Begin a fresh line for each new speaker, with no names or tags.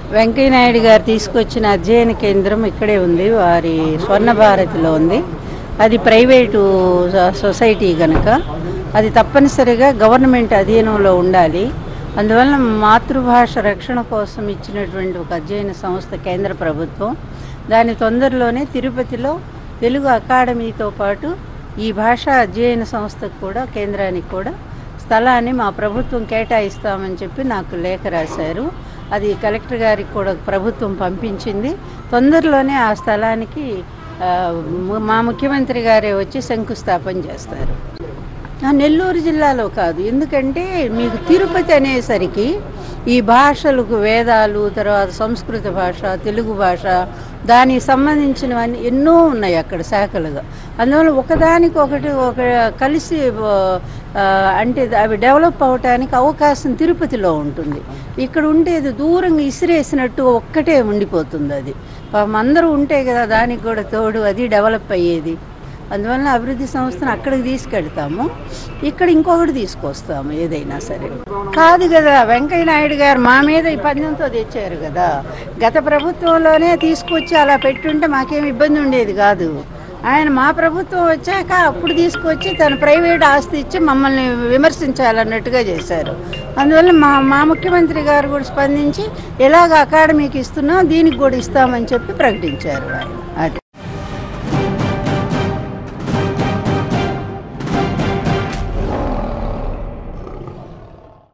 వెంకయ్యనాయుడు గారు తీసుకొచ్చిన అధ్యయన కేంద్రం ఇక్కడే ఉంది వారి స్వర్ణ భారతిలో ఉంది అది ప్రైవేటు సొ- సొసైటీ కనుక అది తప్పనిసరిగా గవర్నమెంట్ అధీనంలో ఉండాలి అందువలన మాతృభాష రక్షణ కోసం ఇచ్చినటువంటి ఒక అధ్యయన సంస్థ కేంద్ర ప్రభుత్వం దాని తొందరలోనే తిరుపతిలో తెలుగు అకాడమీతో పాటు ఈ భాషా అధ్యయన సంస్థకు కూడా కేంద్రానికి కూడా స్థలాన్ని మా ప్రభుత్వం కేటాయిస్తామని చెప్పి నాకు లేఖ రాశారు అది కలెక్టర్ గారికి కూడా ప్రభుత్వం పంపించింది తొందరలోనే ఆ స్థలానికి ఆ, ము- మా ముఖ్యమంత్రి గారే వచ్చి శంకుస్థాపన చేస్తారు ఆ, నెల్లూరు జిల్లాలో కాదు ఎందుకంటే మీకు తిరుపతి అనేసరికి ఈ భాషలకు వేదాలు తర్వాత సంస్కృత భాష తెలుగు భాష దానికి సంబంధించినవన్నీ ఎన్నో ఉన్నాయి అక్కడ శాఖలుగా అందువల్ల ఒకదానికొకటి ఒక కలిసి ఆ, అంటే అవి డెవలప్ అవటానికి అవకాశం తిరుపతిలో ఉంటుంది ఇక్కడ ఉండేది దూరంగా ఇసిరేసినట్టు ఒక్కటే ఉండిపోతుంది అది పాపం అందరూ ఉంటే కదా దానికి కూడా తోడు అది డెవలప్ అయ్యేది అందువల్ల అభివృద్ధి సంస్థను అక్కడికి తీసుకెళ్తాము ఇక్కడ ఇంకొకటి తీసుకొస్తాము ఏదైనా సరే కాదు కదా వెంకయ్య నాయుడు గారు మా మీద ఈ పందెంతో తెచ్చారు కదా గత ప్రభుత్వంలోనే తీసుకొచ్చి అలా పెట్టుంటే మాకేం ఇబ్బంది ఉండేది కాదు ఆయన మా ప్రభుత్వం వచ్చాక అప్పుడు తీసుకొచ్చి తన ప్రైవేట్ ఆస్తి ఇచ్చి మమ్మల్ని విమర్శించాలన్నట్టుగా చేశారు అందువల్ల మా మా ముఖ్యమంత్రి గారు కూడా స్పందించి ఎలాగ అకాడమీకి ఇస్తున్నాం దీనికి కూడా ఇస్తామని చెప్పి ప్రకటించారు ఆయన అది